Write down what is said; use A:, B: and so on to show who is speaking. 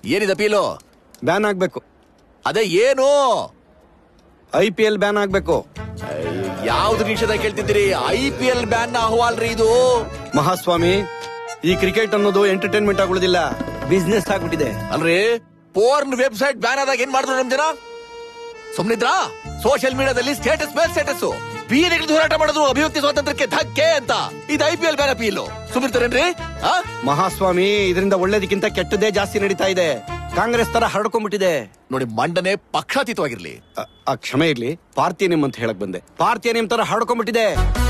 A: ಏನಿದೆ ಅಪೀಲು
B: ಬ್ಯಾನ್ ಆಗ್ಬೇಕು
A: ಅದೇ ಏನು
B: ಐ ಪಿ ಎಲ್ ಬ್ಯಾನ್ ಆಗ್ಬೇಕು
A: ಯಾವ್ದು ನಿಮಿಷದ ಕೇಳ್ತಿದ್ದೀರಿ ಐ ಪಿ ಎಲ್ ಬ್ಯಾನ್ ನ ಅಹವಾಲ್ರಿ ಇದು
B: ಮಹಾಸ್ವಾಮಿ ಈ ಕ್ರಿಕೆಟ್ ಅನ್ನೋದು ಎಂಟರ್ಟೈನ್ಮೆಂಟ್ ಆಗುದಿಲ್ಲ ಬಿಸ್ನೆಸ್ ಆಗ್ಬಿಟ್ಟಿದೆ
A: ಅಲ್ರಿ ಪೋರ್ನ್ ವೆಬ್ಸೈಟ್ ಬ್ಯಾನ್ ಆದಾಗ ಏನ್ ಮಾಡಿದ್ರು ನಮ್ ಜನ ಸುಮ್ನಿದ್ರಾ ಸೋಷಿಯಲ್ ಮೀಡಿಯಾದಲ್ಲಿ ಸ್ಟೇಟಸ್ ಮೇಲೆ ಸ್ಟೇಟಸ್ ಬೀದಿಗಳು ಹೋರಾಟ ಮಾಡಿದ್ರು ಅಭಿವ್ಯಕ್ತಿ ಸ್ವಾತಂತ್ರ್ಯಕ್ಕೆ ಧಕ್ಕೆ ಅಂತ ಇದು I P L ban appeal ಸುಮ್ಮಿರ್ತಾರೇನ್ರಿ ಆ
B: ಮಹಾಸ್ವಾಮಿ ಇದರಿಂದ ಒಳ್ಳೇದಕ್ಕಿಂತ ಕೆಟ್ಟದೇ ಜಾಸ್ತಿ ನಡೀತಾ ಇದೆ ಕಾಂಗ್ರೆಸ್ ತರ ಹರಡ್ಕೊಂಡ್ಬಿಟ್ಟಿದೆ
A: ನೋಡಿ ಮಂಡನೆ ಪಕ್ಷಾತೀತವಾಗಿರ್ಲಿ
B: ಅ- ಆ ಕ್ಷಮೆ ಇರ್ಲಿ ಪಾರ್ಥಿಯನಿಯಂ ಅಂತ ಹೇಳಕ್ ಬಂದೆ ಪಾರ್ಥಿಯನಿಯಂ ತರ ಹರಡ್ಕೊಂಡ್ಬಿಟ್ಟಿದೆ